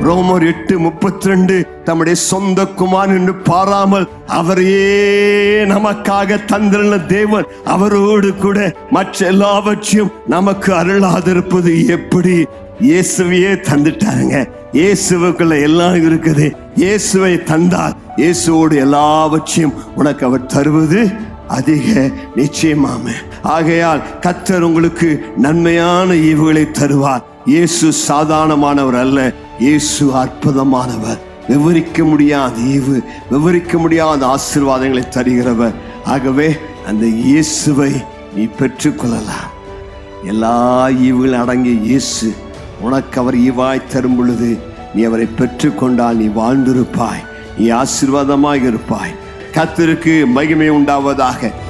ரோமர் எட்டு முப்பத்தி ரெண்டு தம்முடைய சொந்த குமாரன் என்று பாராமல் அவரையே நமக்காக தந்திருந்த தேவன் அவரோடு கூட மற்ற எல்லாவற்றையும் நமக்கு அருளாதிருப்பது எப்படி இயேசுவையே தந்துட்டாருங்க இயேசுவுக்குள்ள எல்லாம் இருக்குது இயேசுவை தந்தால் இயேசுவோடு எல்லாவற்றையும் உனக்கு அவர் தருவது அதிக நிச்சயமாம ஆகையால் கத்தர் உங்களுக்கு நன்மையான ஈவுகளை தருவார் இயேசு சாதாரணமானவர் அல்ல இயேசு அற்புதமானவர் விவரிக்க முடியாத ஈவு விவரிக்க முடியாத ஆசீர்வாதங்களை தருகிறவர் ஆகவே அந்த இயேசுவை நீ பெற்றுக்கொள்ளலாம் எல்லா ஈவுகளும் அடங்கிய இயேசு உனக்கு அவர் ஈவாய் தரும் பொழுது நீ அவரை பெற்றுக்கொண்டால் நீ வாழ்ந்திருப்பாய் நீ ஆசீர்வாதமாக இருப்பாய் கர்த்தருக்கு மகிமை உண்டாவதாக